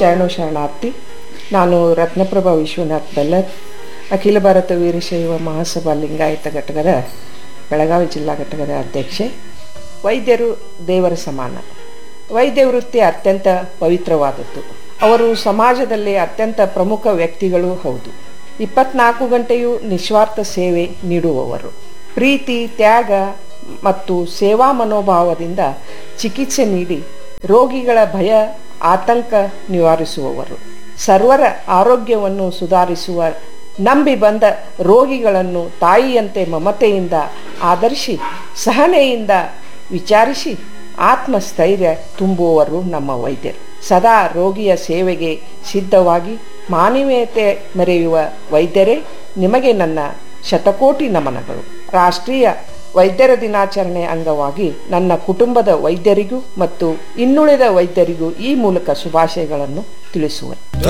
ಶರಣು ಶರಣಾರ್ಥಿ ನಾನು ರತ್ನಪ್ರಭಾ ವಿಶ್ವನಾಥ್ ಬೆಲ್ಲರ್ ಅಖಿಲ ಭಾರತ ವೀರಶೈವ ಮಹಾಸಭಾ ಲಿಂಗಾಯತ ಘಟಕದ ಬೆಳಗಾವಿ ಜಿಲ್ಲಾ ಘಟಕದ ಅಧ್ಯಕ್ಷೆ ವೈದ್ಯರು ದೇವರ ಸಮಾನ ವೈದ್ಯ ವೃತ್ತಿ ಅತ್ಯಂತ ಪವಿತ್ರವಾದದ್ದು ಅವರು ಸಮಾಜದಲ್ಲಿ ಅತ್ಯಂತ ಪ್ರಮುಖ ವ್ಯಕ್ತಿಗಳು ಹೌದು ಇಪ್ಪತ್ನಾಲ್ಕು ಗಂಟೆಯೂ ನಿಸ್ವಾರ್ಥ ಸೇವೆ ನೀಡುವವರು ಪ್ರೀತಿ ತ್ಯಾಗ ಮತ್ತು ಸೇವಾ ಮನೋಭಾವದಿಂದ ಚಿಕಿತ್ಸೆ ನೀಡಿ ರೋಗಿಗಳ ಭಯ ಆತಂಕ ನಿವಾರಿಸುವವರು ಸರ್ವರ ಆರೋಗ್ಯವನ್ನು ಸುಧಾರಿಸುವ ನಂಬಿ ಬಂದ ರೋಗಿಗಳನ್ನು ತಾಯಿಯಂತೆ ಮಮತೆಯಿಂದ ಆದರ್ಶಿ ಸಹನೆಯಿಂದ ವಿಚಾರಿಸಿ ಆತ್ಮಸ್ಥೈರ್ಯ ತುಂಬುವವರು ನಮ್ಮ ವೈದ್ಯರು ಸದಾ ರೋಗಿಯ ಸೇವೆಗೆ ಸಿದ್ಧವಾಗಿ ಮಾನವೀಯತೆ ಮೆರೆಯುವ ವೈದ್ಯರೇ ನಿಮಗೆ ನನ್ನ ಶತಕೋಟಿ ನಮನಗಳು ರಾಷ್ಟ್ರೀಯ ವೈದ್ಯರ ದಿನಾಚರಣೆ ಅಂಗವಾಗಿ ನನ್ನ ಕುಟುಂಬದ ವೈದ್ಯರಿಗೂ ಮತ್ತು ಇನ್ನುಳಿದ ವೈದ್ಯರಿಗೂ ಈ ಮೂಲಕ ಶುಭಾಶಯಗಳನ್ನು ತಿಳಿಸುವೆ